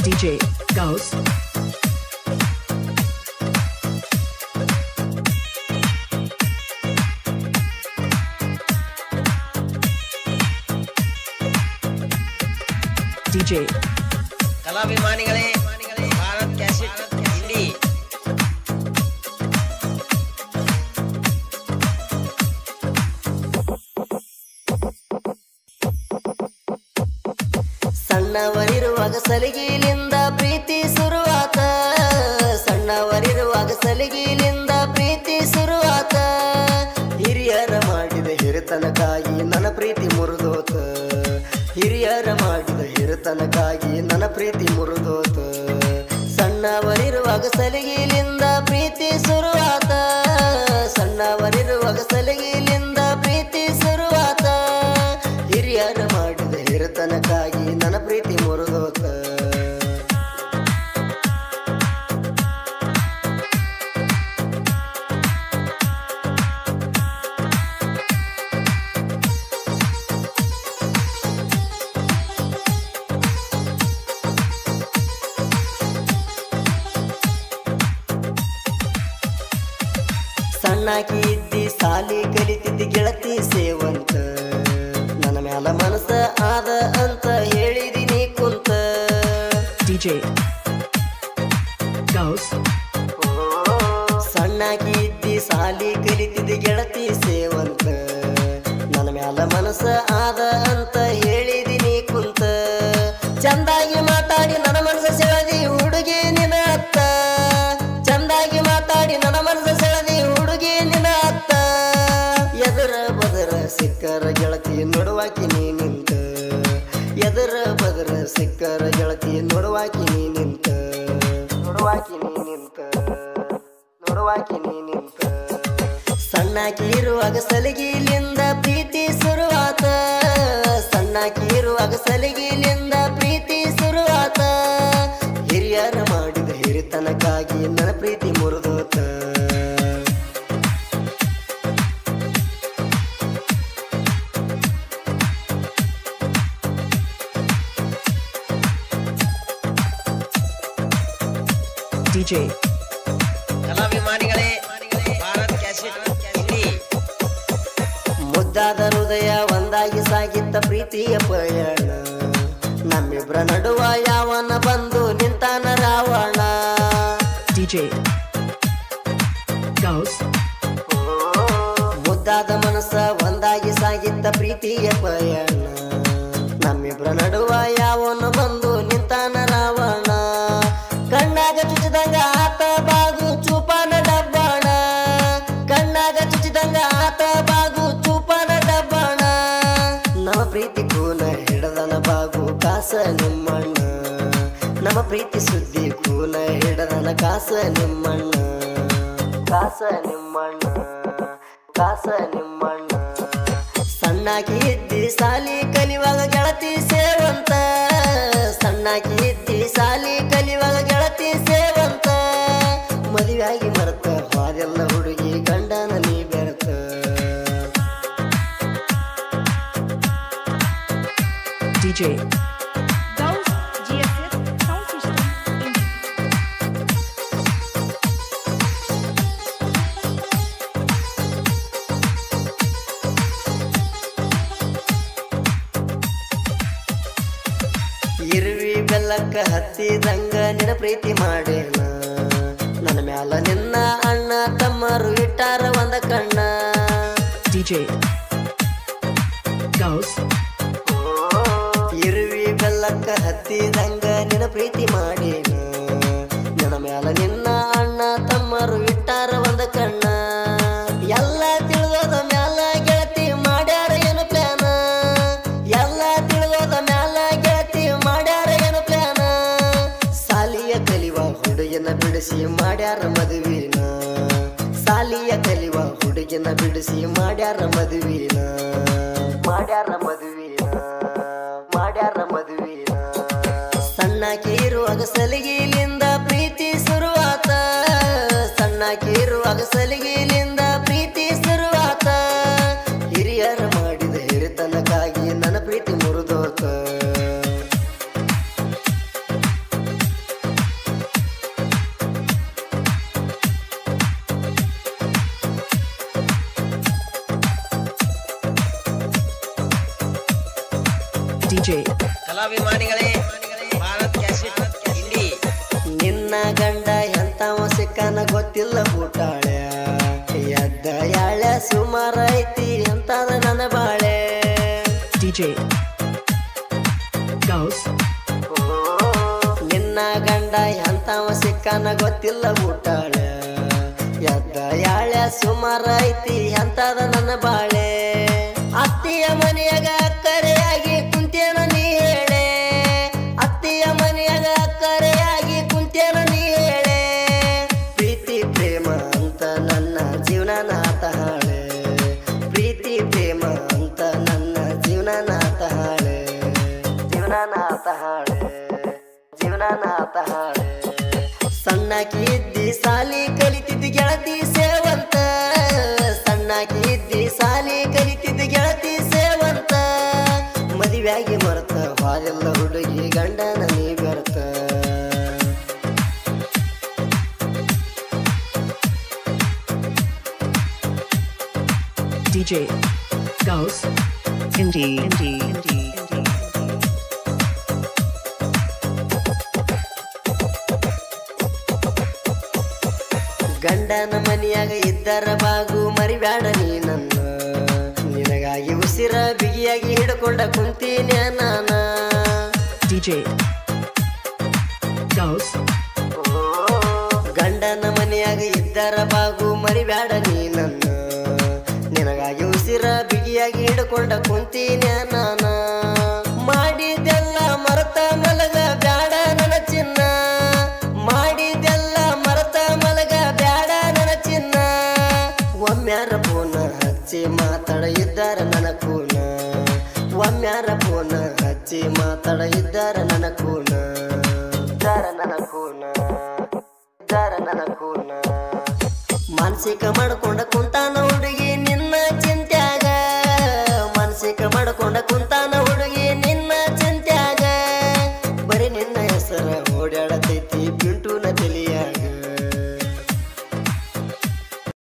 DJ Gauss. DJ ಕಲಾಭಿಮಾನಿಗಳೇ Bharat cassette ಹಿಂಡಿ ಸಣ್ಣವರಿರುವಾಗ ಸಲಿಗಿಲಿಂದ ಪ್ರೀತಿ ಶುರುವಾತ ಸಣ್ಣವರಿರುವಾಗ ಸಲಿಗಿಲಿಂದ ಪ್ರೀತಿ ಶುರುವಾತ ಹಿರಿಯರ ಮಾಡಿದ ಹಿರಿತನಕ್ಕಾಗಿ ನನ್ನ ಪ್ರೀತಿ ಮುರಿದೋತ ಹಿರಿಯರ ಮಾಡಿದ ಹಿರಿತನಕ್ಕಾಗಿ ನನ್ನ ಪ್ರೀತಿ ಮುರಿದೋತ ಸಣ್ಣವರಿರುವಾಗ ಸಲಿಗಿಲಿಂದ ಪ್ರೀತಿ ಶುರುವಾತ ಸಣ್ಣವರಿರುವಾಗ ಸಲಿಗಿಲಿಂದ ಪ್ರೀತಿ ಶುರುವಾತ ಹಿರಿಯರ ಮಾಡಿದ ಹಿರಿತನಕ್ಕಾಗಿ ನನ್ನ ಪ್ರೀತಿ ಮುರಿದೋತ ಸಣ್ಣಾಕಿ ಇದ್ದಿ ಸಾಲಿ ಕಲಿತಿದ್ದಿ ಗೆಳತಿ ಸೇವಂತ ನನ್ನ ಮ್ಯಾಲ ಮನಸ್ಸ ಆದ ಅಂತ ಹೇಳಿದಿನಿ ಕುಂತ DJ Gauss. ಸಣ್ಣಾಕಿ ಇದ್ದಿ ಸಾಲಿ ಕಲಿತಿದ್ದಿ ಗೆಳತಿ ಸೇವಂತ ನನ್ನ ಮ್ಯಾಲ ಮನಸ್ಸ ಆದ ಅಂತ ಹೇಳಿದಿನಿ ಕುಂತ ಚಂದಾಗಿ ಮಾತಾಡಿ ನನ್ನ ಮನಸ್ಸ ಸೆಳೆದಿ ಹುಡುಗಿ ನಿನ ಅತ್ತ ಚಂದಾಗಿ ಮಾತಾಡಿ ನನ್ನ ಮನಸ್ಸ ಸೆಳೆದಿ ಹುಡುಗಿ ನಿನ ಅತ್ತ ಎದರ ಬದರ ಸಿಕ್ಕರ ಗೆಳತಿ ನೋಡುವಾಕಿ ನೀ ನಿಂತ ಎದರ ಬದರ ಸಿಕ್ಕರ ಗೆಳತಿ ನೋಡುವಾಕಿ ನೀ ನಿಂತ ನೋಡುವಾಕಿ ನೀ ನಿಂತ ನೋಡುವಾಕಿ ನೀ ನಿಂತ ಸಣ್ಣಾಕಿ ಇರುವಾಗ ಸಲಿಗಿಲಿಂದ ಪ್ರೀತಿ ಶುರುವಾತ ಸಣ್ಣಾಕಿ ಇರುವಾಗ ಸಲಿಗಿಲಿಂದ ಪ್ರೀತಿ ಶುರುವಾತ ಹಿರಿಯರ ಮಾಡಿದ ಹಿರಿತನಕ್ಕಾಗಿ ನನ್ನ ಪ್ರೀತಿ ಮುರಿದೋತ DJ ಕಲಾಭಿಮಾನಿಗಳೇ ಭಾರತ್ ಕ್ಯಾಸೆಟ್ ಹಿಂಡಿ ಮುದ್ದಾದ ಹೃದಯ ಒಂದಾಗಿ ಸಾಗಿತ್ತ ಪ್ರೀತಿಯ ಪಯಣ ನಮ್ಮಿಬ್ರ ನಡುವ ಯಾವನ ಬಂದು ನಿಂತಾನ ರಾವಣ DJ Gauss. ಮುದ್ದಾದ ಮನಸ್ಸ ಒಂದಾಗಿ ಸಾಗಿತ್ತ ಪ್ರೀತಿಯ ಪಯಣ ನಮ್ಮಿಬ್ರ ನಡುವ ಯಾವನ ಬಂದು ನಿಂತಾನ ರಾವಣ ಕಣ್ಣಾಗ ಚುಚ್ಚಿದಂಗ ಆತ ಬಾಗು ಚೂಪಾನ ಡಬ್ಬಾಣ ಕಣ್ಣಾಗ ಚುಚ್ಚಿದಂಗ ಆತ ಬಾಗು ಚೂಪಾನ ಡಬ್ಬಾಣ ನಮ್ಮ ಪ್ರೀತಿ ಕೂನ ಹಿಡದನ ಬಾಗು ಕಾಸ ನಿಮ್ಮಣ್ಣ ನಮ್ಮ ಪ್ರೀತಿ ಸುದ್ದಿ ಕೂನ ಹಿಡದನ ಕಾಸ ನಿಮ್ಮಣ್ಣ ಕಾಸ ನಿಮ್ಮಣ್ಣ ಕಾಸ ನಿಮ್ಮಣ್ಣ ಸಣ್ಣಾಕಿ ಇದ್ದಿ ಸಾಲಿ ಕಲಿಯುವಾಗ ಗೆಳತಿ ಸೇವಂತ ಸಣ್ಣಾಕಿ ಇದ್ದಿ ಸಾಲಿ ಕಲಿಯುವಾಗ ಗೆಳತಿ ಸೇವಂತ ಮದುವೆಯಾಗಿ ಮರತ ಹಾದೆಲ್ಲ ಹುಡುಗಿ ಗಂಡನ ನೀ ಬೆರತ DJ Gauss GFS Sound System India. ಇರುವಿ ಬೆಲ್ಲಕ್ಕ ಹತ್ತಿದಂಗ ನಿನ್ನ ಪ್ರೀತಿ ಮಾಡೇನ ನನ್ನ ಮ್ಯಾಲ ನಿನ್ನ ಅಣ್ಣ ತಮ್ಮರು ಇಟ್ಟಾರ ಒಂದ ಕಣ್ಣ DJ Gauss. ಇರುವಿ ಬೆಲ್ಲಕ್ಕ ಹತ್ತಿದಂಗ ನಿನ್ನ ಪ್ರೀತಿ ಮಾಡೇನ ನನ್ನ ಮ್ಯಾಲ ನಿನ್ನ ಅಣ್ಣ ತಮ್ಮರು ಇಟ್ಟಾರ ಒಂದ ಕಣ್ಣ ಎಲ್ಲ ತಿಳಿದೋದ ಮ್ಯಾಲ ಗೆಳತಿ ಮಾಡ್ಯಾರ ಏನು ಪ್ಲಾನ ಎಲ್ಲ ತಿಳಿದೋದ ಮ್ಯಾಲ ಗೆಳತಿ ಮಾಡ್ಯಾರ ಏನು ಪ್ಲಾನ ಸಾಲಿಯ ಕಲಿವ ಹುಡುಗಿನ ಬಿಡಿಸಿ ಮಾಡ್ಯಾರ ಮದುವಿನ ಸಾಲಿಯ ಕಲಿವ ಹುಡುಗಿನ ಬಿಡಿಸಿ ಮಾಡ್ಯಾರ ಮದುವಿನ ಮಾಡ್ಯಾರ ಮದುವಿನ ಮಾಡ್ಯಾರ ಮದುವಿನ ಸಣ್ಣಾಕಿ ಇರುವಾಗ ಸಲಿಗಿಲಿಂದ ಪ್ರೀತಿ ಶುರುವಾತ ಸಣ್ಣಾಕಿ ಇರುವಾಗ ಸಲಿಗಿಲಿಂದ ಪ್ರೀತಿ ಶುರುವಾತ ಹಿರಿಯರ ಮಾಡಿದ ಹಿರಿತನಕ್ಕಾಗಿ ನನ್ನ ಪ್ರೀತಿ ಮುರಿದೋತ DJ, ಕಲಾಭಿಮಾನಿಗಳೇ ಭಾರತ್ ಕ್ಯಾಸೆಟ್ ಹಿಂಡಿ ನಿನ್ನ ಗಂಡ ಎಂತವ ಸಿಕ್ಕನ ಗೊತ್ತಿಲ್ಲ ಬೂಟಾಳೆ ಎದ್ದ ಯಾಳೆ ಸುಮಾರ ಐತಿ ಅಂತದ ನನ್ನ ಬಾಳೆ DJ, Gauss, ನಿನ್ನ ಗಂಡ ಎಂತವ ಸಿಕ್ಕನ ಗೊತ್ತಿಲ್ಲ ಬೂಟಾಳೆ ಎದ್ದ ಯಾಳೆ ಸುಮಾರ ಐತಿ ಅಂತದ ನನ್ನ ಬಾಳೆ ಅತ್ತಿಯ ಮನೆಯಾಗ ಅಕ್ಕರೆಯಾಗಿ ಕುಂತೇನ ನೀ ಹೇಳೆ ಅತ್ತಿಯ ಮನೆಯಾಗ ಅಕ್ಕರೆಯಾಗಿ ಕುಂತೇನ ನೀ ಹೇಳೆ ಪ್ರೀತಿ ಪ್ರೇಮ ಅಂತ ನನ್ನ ಜೀವನ ನಾತ ಹಾಳೆ ಪ್ರೀತಿ ಪ್ರೇಮ ಅಂತ ನನ್ನ ಜೀವನ ನಾತ ಹಾಳೆ ಜೀವನ ನಾತ ಹಾಳೆ ಜೀವನ ನಾತ ಹಾಳೆ ಸಣ್ಣಕಿ ಇದ್ದಿ ಸಾಲಿ ಕಲಿತಿದ್ದಿ ಗೆಳತಿ ಸೇವಂತ ಸಣ್ಣಕಿ ಇದ್ದಿ ಸಾಲಿ ಕಲಿತಿದ್ದಿ ಗೆಳತಿ ಸೇವಂತ ಮದುವೆಯಾಗಿ ಮರೆತ ಹಾಲೆಲ್ಲ ಹುಡುಗಿ ಗಂಡನ ನೀ ಬೆರ್ತ DJ, Gauss, Indie, Indie, Indie, Indie. ಗಂಡನ ಮನೆಯಾಗ ಇದ್ದರ ಬಾಗು ಮರಿಬ್ಯಾಡ ನೀ ನನ್ನ ನಿನಗಾಗಿ ಉಸಿರ ಬಿಗಿಯಾಗಿ ಹಿಡ್ಕೊಂಡ ಕುಂತೀನಿ ನಾನ DJ, Gauss, ಗಂಡನ ಮನೆಯಾಗ ಇದ್ದರ ಬಾಗು ಮರಿಬ್ಯಾಡ ನೀ ನನ್ನ ನಿನಗಾಗಿ ಉಸಿರ ಬಿಗಿಯಾಗಿ ಹಿಡ್ಕೊಂಡ ಕುಂತೀನಿ ನಾನ ಮಾಡಿದೆಲ್ಲ ಮರತ ಮಲಗ ಬ್ಯಾಡ ನನ್ನ ಚಿನ್ನ ಮಾಡಿದೆಲ್ಲ ಮರತ ಮಲಗ ಬ್ಯಾಡ ನನ್ನ ಚಿನ್ನ ಒಮ್ಮ್ಯಾರ ಫೋನ ಹಚ್ಚಿ ಮಾತಾಡ ಇದ್ದಾರ ನನ್ನ ಕೂನ ಒಮ್ಮ್ಯಾರ ಫೋನ ಹಚ್ಚಿ ಮಾತಾಡ ಇದ್ದಾರ ನನ್ನ ಕೂನ ಇದ್ದಾರ ನನ್ನ ಕೂನ ಇದ್ದಾರ ನನ್ನ ಕೂನ ಮಾನಸಿಕ ಮಾಡ್ಕೊಂಡ ಕುಂತಾನ ಹುಡುಗಿ ನಿನ್ನ ಚಿಂತ್ಯಾಗ ಮಾನಸಿಕ ಮಾಡ್ಕೊಂಡ